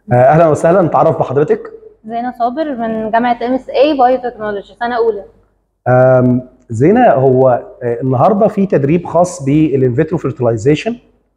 آه، اهلا وسهلا نتعرف بحضرتك زينة صابر من جامعة ام اس اي بايو تكنولوجي سنة أولى آم، زينة هو آه، النهارده في تدريب خاص بالانفيترو فيرتلايزيشن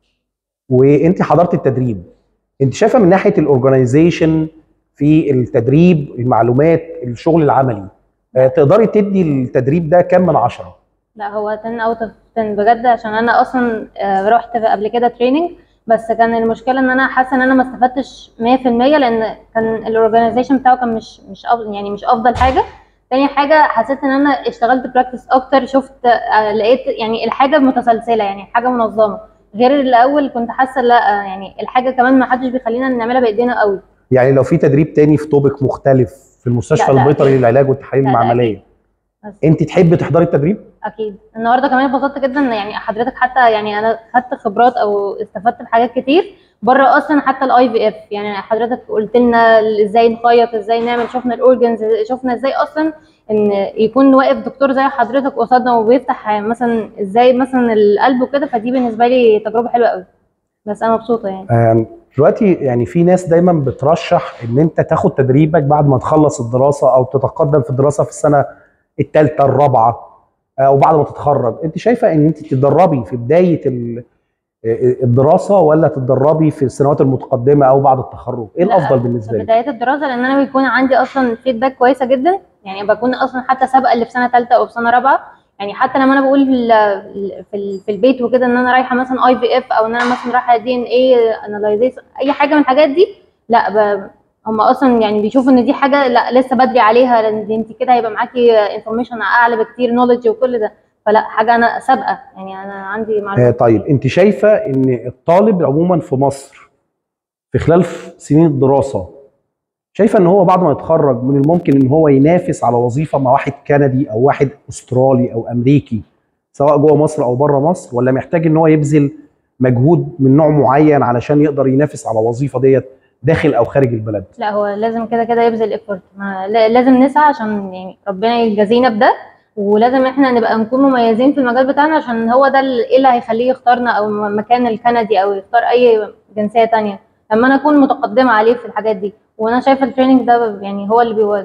وانت حضرت التدريب انت شايفه من ناحيه الاورجنايزيشن في التدريب المعلومات الشغل العملي آه، تقدري تدي التدريب ده كام من عشرة لا هو 10 اوت اوف 10 بجد عشان أنا أصلا آه، رحت قبل كده تريننج بس كان المشكلة إن أنا حاسة إن أنا ما استفدتش 100% لأن كان الأورجنايزيشن بتاعه كان مش مش أفضل يعني مش أفضل حاجة تاني حاجة حسيت إن أنا اشتغلت براكتس أكتر شفت آه، لقيت يعني الحاجة متسلسلة يعني حاجة منظمة غير الأول كنت حاسة لا آه، يعني الحاجة كمان ما حدش بيخلينا نعملها بإيدينا قوي يعني لو في تدريب تاني في توبك مختلف في المستشفى لا، لا، البيطري أكيد. للعلاج والتحاليل لا، لا، المعمليه بس. انت تحبي تحضري التدريب اكيد النهارده كمان اتبسطت جدا إن يعني حضرتك حتى يعني انا خدت خبرات او استفدت بحاجات كتير بره اصلا حتى الاي في اف يعني حضرتك قلت لنا ازاي نخيط ازاي نعمل شفنا الاورجنز شفنا ازاي اصلا ان يكون واقف دكتور زي حضرتك قصادنا وبيفتح مثلا ازاي مثلا القلب وكده فدي بالنسبه لي تجربه حلوه قوي بس انا مبسوطه يعني آم، دلوقتي يعني في ناس دايما بترشح ان انت تاخد تدريبك بعد ما تخلص الدراسه او تتقدم في الدراسه في السنه الثالثه الرابعه او بعد ما تتخرج انت شايفه ان انت تتدربي في بدايه ال- الدراسه ولا تتدربي في السنوات المتقدمه او بعد التخرج ايه لا، الافضل بالنسبه في لك بدايات الدراسه لان انا بيكون عندي اصلا فيدباك كويسه جدا يعني بكون اصلا حتى سابقه اللي في سنه ثالثه او في سنه رابعه يعني حتى لما انا بقول في ال- في, ال- في البيت وكده ان انا رايحه مثلا اي في اف او ان انا مثلا رايحه دي ان اي اناليزيشن اي حاجه من الحاجات دي لا ب... هم اصلا يعني بيشوفوا ان دي حاجه لا لسه بدري عليها لان دي انت كده هيبقى معاكي انفورميشن اعلى بكتير نولج وكل ده فلا حاجه انا سابقه يعني انا عندي آه معلومات طيب انت شايفه ان الطالب عموما في مصر في خلال ف- سنين الدراسه شايفه ان هو بعد ما يتخرج من الممكن ان هو ينافس على وظيفه مع واحد كندي او واحد استرالي او امريكي سواء جوه مصر او بره مصر ولا محتاج ان هو يبذل مجهود من نوع معين علشان يقدر ينافس على الوظيفه ديت داخل او خارج البلد لا هو لازم كده كده يبذل ايفورت لازم نسعى عشان يعني ربنا يجازينا بده ولازم احنا نبقى نكون مميزين في المجال بتاعنا عشان هو ده اللي إيه اللي هيخليه يختارنا او م- مكان الكندي او يختار اي جنسية تانية لما انا اكون متقدمة عليه في الحاجات دي وانا شايفة التريننج ده يعني هو اللي بيو...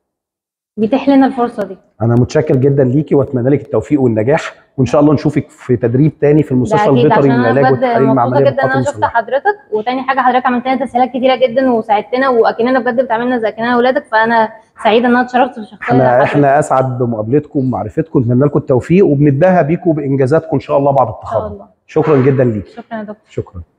بيتيح لنا الفرصة دي انا متشكر جدا ليكي واتمنى لك التوفيق والنجاح وان شاء الله نشوفك في تدريب تاني في ده المستشفى اكيد البيطري عشان انا للعلاج بجد والتحاليل مبسوطة المعمليه جدا ان انا بالقطن شفت الصناعي. حضرتك وتاني حاجة حضرتك عملت لنا تسهيلات كتيرة جدا وساعدتنا واكننا بجد بتعاملنا زي اكننا اولادك فانا سعيدة ان انا اتشرفت بشخصية احنا حضرتك. احنا اسعد بمقابلتكم ومعرفتكم نتمنى لكم التوفيق وبنتباهى بيكم بانجازاتكم ان شاء الله بعد ان شاء التخرج الله شكرا جدا ليك شكرا يا دكتور شكرا